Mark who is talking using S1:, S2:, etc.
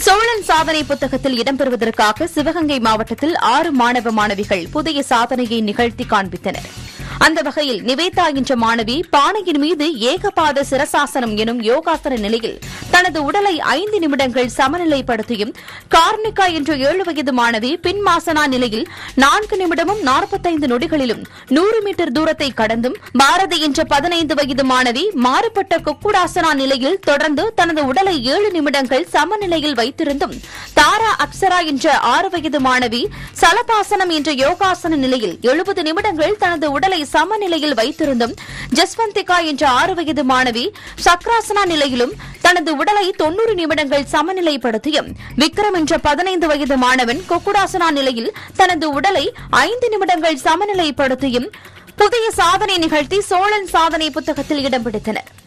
S1: சோழன் சாதனை புத்தகத்தில் இடம்பெறுவதற்காக சிவகங்கை மாவட்டத்தில் ஆறு மாணவ மாணவிகள் புதிய சாதனையை நிகழ்த்தி காண்பித்தனர் அந்த வகையில் நிவேதா என்ற மாணவி பானையின் மீது ஏகபாத சிரசாசனம் எனும் யோகாசன நிலையில் தனது உடலை ஐந்து நிமிடங்கள் சமநிலைப்படுத்தியும் கார்னிகா என்ற ஏழு வயது மாணவி பின்மாசனா நிலையில் நான்கு நிமிடமும் நாற்பத்தைந்து நொடிகளிலும் நூறு மீட்டர் தூரத்தை கடந்தும் பாரதி என்ற பதினைந்து வயது மாணவி மாறுபட்ட கொக்குடாசனா நிலையில் தொடர்ந்து தனது உடலை ஏழு நிமிடங்கள் சமநிலையில் வைத்திருந்தும் தாரா அப்சரா என்ற ஆறு வயது மாணவி சலபாசனம் என்ற யோகாசன நிலையில் எழுபது நிமிடங்கள் தனது உடலை சமநிலையில் வைத்திருந்தும் ஜஸ்வந்திகா என்ற ஆறு வயது மாணவி சக்ராசனா நிலையிலும் தனது உடலை தொன்னூறு நிமிடங்கள் சமநிலைப்படுத்தியும் விக்ரம் என்ற பதினைந்து வயது மாணவன் கொக்குடாசனா நிலையில் தனது உடலை ஐந்து நிமிடங்கள் சமநிலைப்படுத்தியும் புதிய சாதனை நிகழ்த்தி சோழன் சாதனை புத்தகத்தில் இடம் பிடித்தனர்